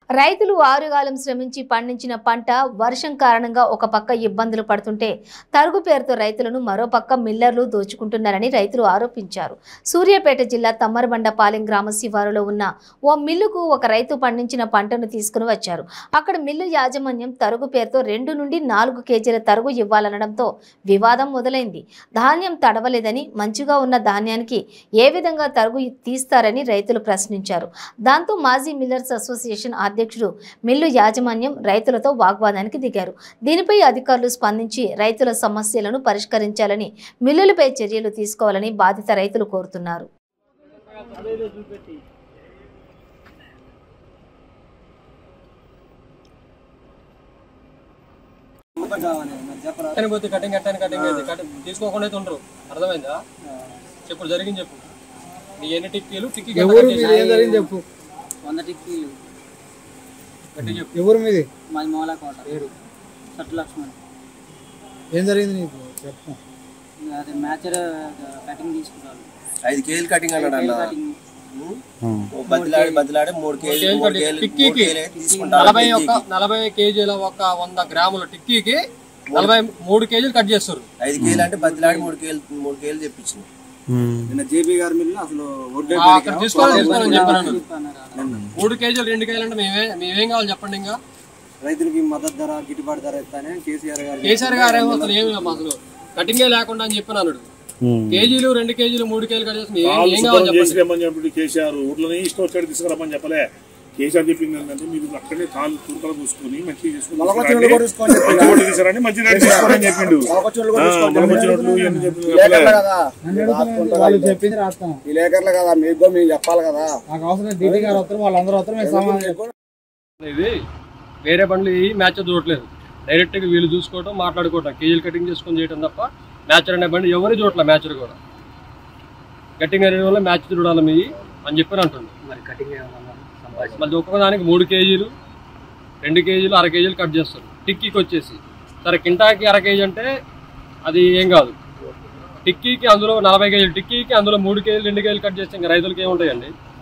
రైతులు ఆరుగాలం శ్రమించి పండించిన పంట వర్షం కారణంగా ఒక పక్క ఇబ్బందులు పడుతుంటే తరుగు పేరుతో రైతులను మరో పక్క మిల్లర్లు దోచుకుంటున్నారని రైతులు ఆరోపించారు సూర్యాపేట జిల్లా తమ్మరబండపాలెం గ్రామ శివారులో ఉన్న ఓ మిల్లుకు ఒక రైతు పండించిన పంటను తీసుకుని వచ్చారు అక్కడ మిల్లు యాజమాన్యం తరుగు పేరుతో రెండు నుండి నాలుగు కేజీల తరుగు ఇవ్వాలనడంతో వివాదం మొదలైంది ధాన్యం తడవలేదని మంచిగా ఉన్న ధాన్యానికి ఏ విధంగా తరుగు తీస్తారని రైతులు ప్రశ్నించారు దాంతో మాజీ మిల్లర్స్ అసోసియేషన్ అధ్యక్షుడు మిల్లు యాజమాన్యం రైతులతో వాగ్వాదానికి దిగారు దీనిపై అధికారులు స్పందించి రైతుల సమస్యలను పరిష్కరించాలని మిల్లులపై చర్యలు తీసుకోవాలని బాధిత రైతులు కోరుతున్నారు కట్టానికి పోతే కటింగ్ కట్టానికి కటింగ్ అయితే కటింగ్ తీసుకోకుండా అయితే ఉండరు అర్థమైందా చెప్పు జరిగింది చెప్పు నీ ఎన్ని టిక్కీలు టిక్కీ ఎవరు మీది ఏం జరిగింది చెప్పు వంద టిక్కీలు గట్టి చెప్పు ఎవరు మీది మాది మౌలాకోట సట్టు లక్ష్మణ్ ఏం జరిగింది నీకు చెప్పు అదే మ్యాచర్ కటింగ్ తీసుకుంటారు ఐదు కేజీలు కటింగ్ అన్నాడు అన్న కటింగ్ ఓ బతిలాడి బతిలాడి మూడు కేజీలు మూడు కేజీలు మూడు టిక్కీకి కేజీలు తీసుకుంటా నలభై ఒక్క నలభై కేజీల ఒక వంద గ్రాముల టిక్కీకి నలభై మూడు కేజీలు కట్ చేస్తారు ఐదు కేజీలు అంటే బతిలాడి మూడు కేజీలు మూడు కేజీలు తెప్పించింది నిన్న జేపీ గారి మిల్లు అసలు ఒడ్డే ఆ, అక్కడ తీసుకోవాలని తీసుకోవాలని చెప్పాను అన్నారు మూడు కేజీలు రెండు కేజీలు అంటే మేమే మేమేం కావాలి చెప్పండి ఇంకా రైతులకి మద్దతు ధర గిట్టుబాటు ధర ఇస్తానే కేసీఆర్ గారు కేసీఆర్ గారు ఏమో అసలు ఏమి అసలు కటింగే లేకుండా అని చెప్పిన అన్నాడు కేజీలు రెండు కేజీలు మూడు కేజీలు కట్ చేసి ఏం ఏం కావాలి చెప్పండి చేసిరమ్మని చెప్పి కేసీఆర్ ఊర్లోనే ఇష్టం వచ్చాడు తీసుకురమ్మని చెప్పలే కేసీఆర్ చెప్పింది ఏంటంటే మీరు అక్కడే కాలు తురుకలు చూసుకుని మంచిగా చేసుకుని మొలకొచ్చినోళ్ళు కూడా చూసుకోండి చెప్పి. మంచి రోడ్డు తీసారని మంచి రేటు తీసుకోరని చెప్పిండు మొలకొచ్చినోళ్ళు కూడా ఆ, చూసుకోండి. మొలకొచ్చిన రోడ్లు ఇవన్నీ చెప్పిండు ఈ లేఖర్లు చెప్పలే. కదా రాసుకుంటారు. వాళ్ళు చెప్పింది రాస్తాం ఈ లేఖర్లు కదా మీకు కూడా మేము చెప్పాలి కదా నాకు అవసరం డీటీ గారు వస్తారు వాళ్ళందరూ వస్తారు మేము సమాధానం చెప్తాం. ఇది వేరే బండ్లు ఈ మ్యాచ్ చూడట్లేదు డైరెక్ట్ గా వీళ్ళు చూసుకోవటం మాట్లాడుకోవటం కేజీలు కటింగ్ చేసుకొని చేయటం తప్ప మ్యాచ్ అనే బండి ఎవరు చూడట్లే మ్యాచ్ కూడా కటింగ్ అనే వల్ల మ్యాచ్ చూడాలి మీ అని చెప్పి అంటుంది మరి కటింగ్ మళ్ళీ ఒక్కొక్క దానికి మూడు కేజీలు రెండు కేజీలు అర కేజీలు కట్ చేస్తారు టిక్కీకి వచ్చేసి సరే కింటాకి అర కేజీ అంటే అది ఏం కాదు టిక్కీకి అందులో నలభై కేజీలు టిక్కీకి అందులో మూడు కేజీలు రెండు కేజీలు కట్ చేస్తే ఇంకా రైతులకి ఏముంటాయండి